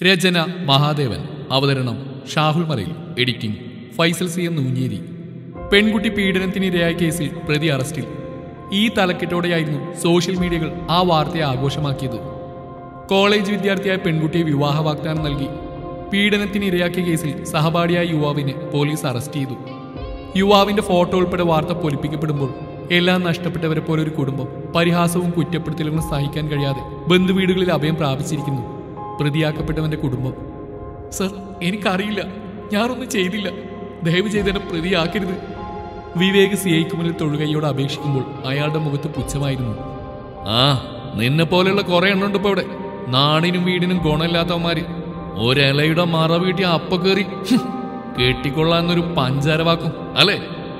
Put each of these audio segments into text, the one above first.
രചന മഹാദേവൻ അവതരണം ഷാഹുൽ മറയിൽ editing Faisal C M Noonjeri പെൺകുട്ടി പീഡനത്തിനിരയായ കേസിൽ പ്രതി അറസ്റ്റിൽ ഈ തലക്കെട്ടോടെയായിരുന്നു സോഷ്യൽ മീഡിയകൾ ആ വാർത്തയെ ആഘോഷമാക്കിയത് കോളേജ് വിദ്യാർത്ഥിയായ പെൺകുട്ടിയെ വിവാഹ വാഗ്ദാനം നൽകി പീഡനത്തിന് ഇരയാക്കിയ കേസിൽ സഹപാഠിയായ യുവാവിനെ പോലീസ് അറസ്റ്റ് ചെയ്തു യുവാവിന്റെ ഫോട്ടോ ഉൾപ്പെടെ വാർത്ത പൊലിപ്പിക്കപ്പെടുമ്പോൾ എല്ലാം നഷ്ടപ്പെട്ടവരെ പോലെ ഒരു കുടുംബം പരിഹാസവും കുറ്റപ്പെടുത്തലുകളും സഹിക്കാൻ കഴിയാതെ ബന്ധുവീടുകളിൽ അഭയം പ്രാപിച്ചിരിക്കുന്നു പ്രതിയാക്കപ്പെട്ടവന്റെ കുടുംബം സർ എനിക്കറിയില്ല ഞാനൊന്നും ചെയ്തില്ല ദയവ് ചെയ്ത് എന്നെ പ്രതിയാക്കരുത് വിവേക് സി ഐക്ക് മുന്നിൽ തൊഴുകയോട് അപേക്ഷിക്കുമ്പോൾ അയാളുടെ മുഖത്ത് പുച്ഛമായിരുന്നു ആ നിന്നെ പോലെയുള്ള കുറെ എണ്ണുണ്ട് ഇപ്പൊ ഇവിടെ നാടിനും വീടിനും ഗുണമില്ലാത്തവന്മാര് ഒരിലയുടെ മറ വീട്ടി അപ്പ കയറി കെട്ടിക്കൊള്ളാന്നൊരു പഞ്ചാരവാക്കും അല്ലേ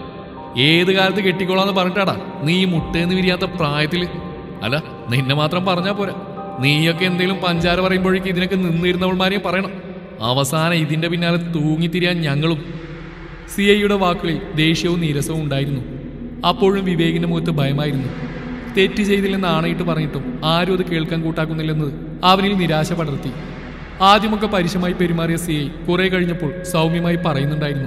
ഏത് കാലത്ത് കെട്ടിക്കൊള്ളാന്ന് പറഞ്ഞിട്ടാടാ നീ ഈ മുട്ടേന്ന് വിരിയാത്ത പ്രായത്തില് അല്ല നിന്നെ മാത്രം പറഞ്ഞാ പോരാ നീയൊക്കെ എന്തെങ്കിലും പഞ്ചാര പറയുമ്പോഴേക്ക് ഇതിനൊക്കെ നിന്നിരുന്നവന്മാരെയും പറയണം അവസാനം ഇതിന്റെ പിന്നാലെ തൂങ്ങിത്തിരിയാൻ ഞങ്ങളും സി ഐയുടെ വാക്കുകളിൽ ദേഷ്യവും നീരസവും ഉണ്ടായിരുന്നു അപ്പോഴും വിവേകിന്റെ മുഖത്ത് ഭയമായിരുന്നു തെറ്റ് ചെയ്തില്ലെന്ന് ആണയിട്ട് പറഞ്ഞിട്ടും ആരും അത് കേൾക്കാൻ കൂട്ടാക്കുന്നില്ലെന്നത് അവനിൽ നിരാശ പടർത്തി ആദ്യമൊക്കെ പരുഷമായി പെരുമാറിയ സി ഐ കുറെ കഴിഞ്ഞപ്പോൾ സൗമ്യമായി പറയുന്നുണ്ടായിരുന്നു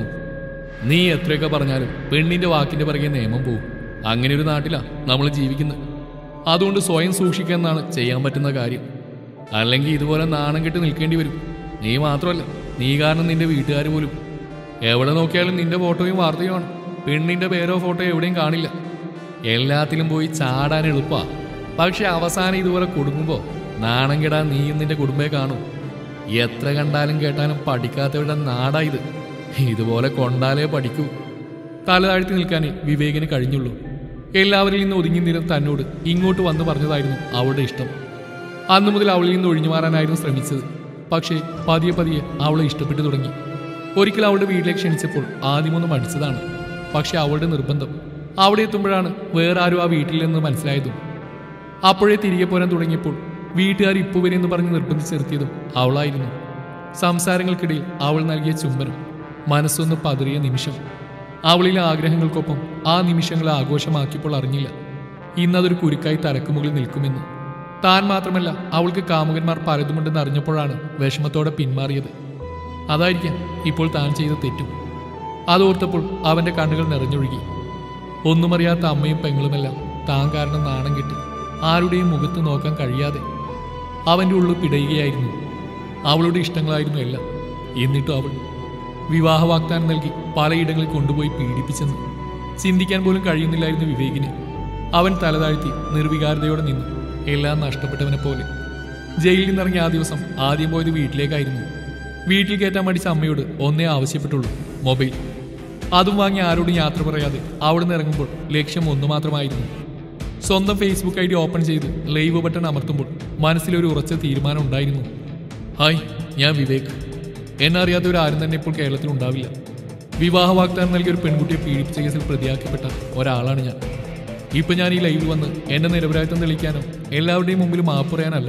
നീ എത്രയൊക്കെ പറഞ്ഞാലും പെണ്ണിന്റെ വാക്കിന്റെ പിറകെ നിയമം പോവും അങ്ങനെ ഒരു നാട്ടിലാ നമ്മൾ ജീവിക്കുന്നത് അതുകൊണ്ട് സ്വയം സൂക്ഷിക്കുക എന്നാണ് ചെയ്യാൻ പറ്റുന്ന കാര്യം അല്ലെങ്കിൽ ഇതുപോലെ നാണം കെട്ട് നിൽക്കേണ്ടി വരും നീ മാത്രമല്ല നീ കാരണം നിന്റെ വീട്ടുകാർ പോലും എവിടെ നോക്കിയാലും നിന്റെ ഫോട്ടോയും വാർത്തയുമാണ് പെണ്ണിന്റെ പേരോ ഫോട്ടോ എവിടെയും കാണില്ല എല്ലാത്തിലും പോയി ചാടാൻ എളുപ്പാ പക്ഷെ അവസാനം ഇതുപോലെ കൊടുക്കുമ്പോ നാണം കെടാൻ നീയും നിന്റെ കുടുംബേ കാണും എത്ര കണ്ടാലും കേട്ടാലും പഠിക്കാത്തവരുടെ നാടാ ഇത് ഇതുപോലെ കൊണ്ടാലേ പഠിക്കൂ തല താഴ്ത്തി നിൽക്കാനേ വിവേകിന് കഴിഞ്ഞുള്ളൂ എല്ലാവരിൽ നിന്ന് ഒതുങ്ങി നിരം തന്നോട് ഇങ്ങോട്ട് വന്ന് പറഞ്ഞതായിരുന്നു അവളുടെ ഇഷ്ടം അന്നു മുതൽ അവളിൽ നിന്ന് ഒഴിഞ്ഞു മാറാനായിരുന്നു ശ്രമിച്ചത് പക്ഷേ പതിയെ പതിയെ അവളെ ഇഷ്ടപ്പെട്ടു തുടങ്ങി ഒരിക്കൽ അവളുടെ വീട്ടിലേക്ക് ക്ഷണിച്ചപ്പോൾ ആദ്യമൊന്നും മടിച്ചതാണ് പക്ഷെ അവളുടെ നിർബന്ധം അവിടെ എത്തുമ്പോഴാണ് വേറെ ആരും ആ വീട്ടിൽ നിന്ന് മനസ്സിലായതും അപ്പോഴേ തിരികെ പോരാൻ തുടങ്ങിയപ്പോൾ വീട്ടുകാർ ഇപ്പു വരെ എന്ന് പറഞ്ഞ് നിർബന്ധിച്ചിരുത്തിയതും അവളായിരുന്നു സംസാരങ്ങൾക്കിടയിൽ അവൾ നൽകിയ ചുംബനം മനസ്സൊന്ന് പതറിയ നിമിഷം അവളിലെ ആഗ്രഹങ്ങൾക്കൊപ്പം ആ നിമിഷങ്ങളെ ആഘോഷമാക്കിയപ്പോൾ അറിഞ്ഞില്ല ഇന്നതൊരു കുരുക്കായി തലക്കുമുകളിൽ നിൽക്കുമെന്ന് താൻ മാത്രമല്ല അവൾക്ക് കാമുകന്മാർ പലതുമുണ്ടെന്ന് അറിഞ്ഞപ്പോഴാണ് വിഷമത്തോടെ പിന്മാറിയത് അതായിരിക്കാം ഇപ്പോൾ താൻ ചെയ്ത തെറ്റും അതോർത്തപ്പോൾ അവന്റെ കണ്ണുകൾ നിറഞ്ഞൊഴുകി ഒന്നുമറിയാത്ത അമ്മയും പെങ്ങളുമെല്ലാം താൻ കാരണം നാണം കെട്ട് ആരുടെയും മുഖത്ത് നോക്കാൻ കഴിയാതെ അവന്റെ ഉള്ളു പിടയുകയായിരുന്നു അവളുടെ ഇഷ്ടങ്ങളായിരുന്നു എല്ലാം എന്നിട്ടും അവൾ വിവാഹ വാഗ്ദാനം നൽകി പലയിടങ്ങളിൽ കൊണ്ടുപോയി പീഡിപ്പിച്ചെന്ന് ചിന്തിക്കാൻ പോലും കഴിയുന്നില്ലായിരുന്നു വിവേകിന് അവൻ തലതാഴ്ത്തി നിർവികാരതയോടെ നിന്നു എല്ലാം നഷ്ടപ്പെട്ടവനെ പോലെ ജയിലിൽ നിന്നിറങ്ങിയ ആ ദിവസം ആദ്യം പോയത് വീട്ടിലേക്കായിരുന്നു വീട്ടിൽ കയറ്റാൻ മടിച്ച അമ്മയോട് ഒന്നേ ആവശ്യപ്പെട്ടുള്ളൂ മൊബൈൽ അതും വാങ്ങി ആരോടും യാത്ര പറയാതെ അവിടെ നിന്ന് ഇറങ്ങുമ്പോൾ ലക്ഷ്യം ഒന്നു മാത്രമായിരുന്നു സ്വന്തം ഫേസ്ബുക്ക് ഐ ഡി ഓപ്പൺ ചെയ്ത് ലൈവ് ബട്ടൺ അമർത്തുമ്പോൾ മനസ്സിലൊരു ഉറച്ച തീരുമാനം ഉണ്ടായിരുന്നു ഹായ് ഞാൻ വിവേക് എന്നെ അറിയാത്തവരാരും തന്നെ ഇപ്പോൾ കേരളത്തിൽ ഉണ്ടാവില്ല വിവാഹ വാഗ്ദാനം നൽകിയ ഒരു പെൺകുട്ടിയെ പീഡിപ്പിച്ച കേസിൽ പ്രതിയാക്കപ്പെട്ട ഒരാളാണ് ഞാൻ ഇപ്പൊ ഞാൻ ഈ ലൈവിൽ വന്ന് എന്റെ നിരപരാധിത്വം തെളിയിക്കാനോ എല്ലാവരുടെയും മുമ്പിൽ മാപ്പ് പറയാനല്ല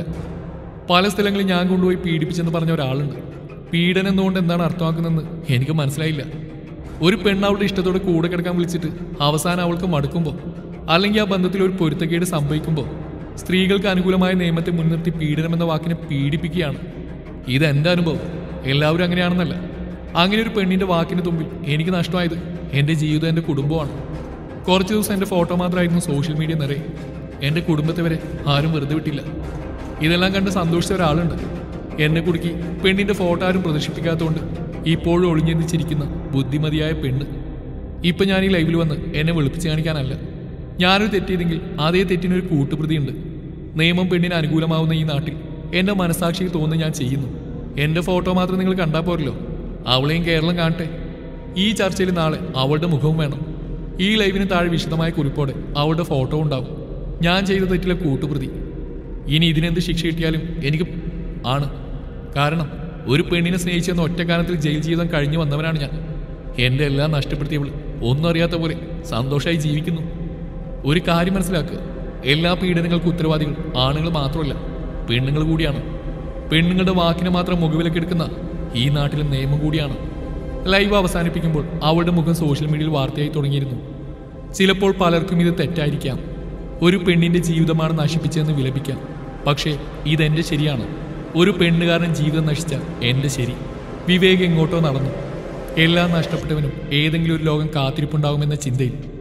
പല സ്ഥലങ്ങളിൽ ഞാൻ കൊണ്ടുപോയി പീഡിപ്പിച്ചെന്ന് പറഞ്ഞ ഒരാളുണ്ട് പീഡനം എന്നുകൊണ്ട് എന്താണ് അർത്ഥമാക്കുന്നതെന്ന് എനിക്ക് മനസ്സിലായില്ല ഒരു പെണ്ണ് അവളുടെ ഇഷ്ടത്തോടെ കൂടെ കിടക്കാൻ വിളിച്ചിട്ട് അവസാനം അവൾക്ക് മടുക്കുമ്പോൾ അല്ലെങ്കിൽ ആ ബന്ധത്തിൽ ഒരു പൊരുത്തക്കേട് സംഭവിക്കുമ്പോൾ സ്ത്രീകൾക്ക് അനുകൂലമായ നിയമത്തെ മുൻനിർത്തി പീഡനം എന്ന വാക്കിനെ പീഡിപ്പിക്കുകയാണ് ഇത് എൻ്റെ അനുഭവം എല്ലാവരും അങ്ങനെയാണെന്നല്ല അങ്ങനെ ഒരു പെണ്ണിന്റെ വാക്കിന് തുമ്പിൽ എനിക്ക് നഷ്ടമായത് എൻ്റെ ജീവിതം എൻ്റെ കുടുംബമാണ് കുറച്ച് ദിവസം എൻ്റെ ഫോട്ടോ മാത്രമായിരുന്നു സോഷ്യൽ മീഡിയ നിറയെ എൻ്റെ കുടുംബത്തെ വരെ ആരും വെറുതെ വിട്ടില്ല ഇതെല്ലാം കണ്ട് സന്തോഷിച്ച ഒരാളുണ്ട് എന്നെ കുടുക്കി പെണ്ണിന്റെ ഫോട്ടോ ആരും പ്രദർശിപ്പിക്കാത്തതുകൊണ്ട് ഇപ്പോഴും ഒളിഞ്ഞെന്നിച്ചിരിക്കുന്ന ബുദ്ധിമതിയായ പെണ്ണ് ഇപ്പൊ ഞാൻ ഈ ലൈവിൽ വന്ന് എന്നെ വെളുപ്പിച്ച് കാണിക്കാനല്ല ഞാനൊരു തെറ്റിയതെങ്കിൽ അതേ തെറ്റിനൊരു കൂട്ടുപ്രതിയുണ്ട് നിയമം പെണ്ണിന് അനുകൂലമാവുന്ന ഈ നാട്ടിൽ എന്റെ മനസാക്ഷിക്ക് തോന്നുന്നു ഞാൻ ചെയ്യുന്നു എന്റെ ഫോട്ടോ മാത്രം നിങ്ങൾ കണ്ടാൽ പോരല്ലോ അവളെയും കേരളം കാണട്ടെ ഈ ചർച്ചയിൽ നാളെ അവളുടെ മുഖവും വേണം ഈ ലൈവിന് താഴെ വിശദമായ കുറിപ്പോടെ അവളുടെ ഫോട്ടോ ഉണ്ടാവും ഞാൻ ചെയ്ത തെറ്റിലെ കൂട്ടുപ്രതി ഇനി ഇതിനെന്ത് ശിക്ഷ കിട്ടിയാലും എനിക്ക് ആണ് കാരണം ഒരു പെണ്ണിനെ സ്നേഹിച്ചെന്ന ഒറ്റക്കാലത്തിൽ ജയിൽ ജീവിതം കഴിഞ്ഞു വന്നവനാണ് ഞാൻ എൻ്റെ എല്ലാം നഷ്ടപ്പെടുത്തിയവൾ ഒന്നും അറിയാത്ത പോലെ സന്തോഷമായി ജീവിക്കുന്നു ഒരു കാര്യം മനസ്സിലാക്കുക എല്ലാ പീഡനങ്ങൾക്കും ഉത്തരവാദികൾ ആണുങ്ങൾ മാത്രമല്ല പെണ്ണുങ്ങൾ കൂടിയാണ് പെണ്ണുങ്ങളുടെ വാക്കിനെ മാത്രം മുഖവിലക്കെടുക്കുന്ന ഈ നാട്ടിലെ നിയമം കൂടിയാണ് ലൈവ് അവസാനിപ്പിക്കുമ്പോൾ അവളുടെ മുഖം സോഷ്യൽ മീഡിയയിൽ വാർത്തയായി തുടങ്ങിയിരുന്നു ചിലപ്പോൾ പലർക്കും ഇത് തെറ്റായിരിക്കാം ഒരു പെണ്ണിന്റെ ജീവിതമാണ് നശിപ്പിച്ചതെന്ന് വിലപിക്കാം പക്ഷേ ഇതെന്റെ ശരിയാണ് ഒരു പെണ്ണുകാരൻ ജീവിതം നശിച്ച എന്റെ ശരി വിവേക് എങ്ങോട്ടോ നടന്നു എല്ലാം നഷ്ടപ്പെട്ടവനും ഏതെങ്കിലും ഒരു ലോകം കാത്തിരിപ്പുണ്ടാകുമെന്ന ചിന്തയിൽ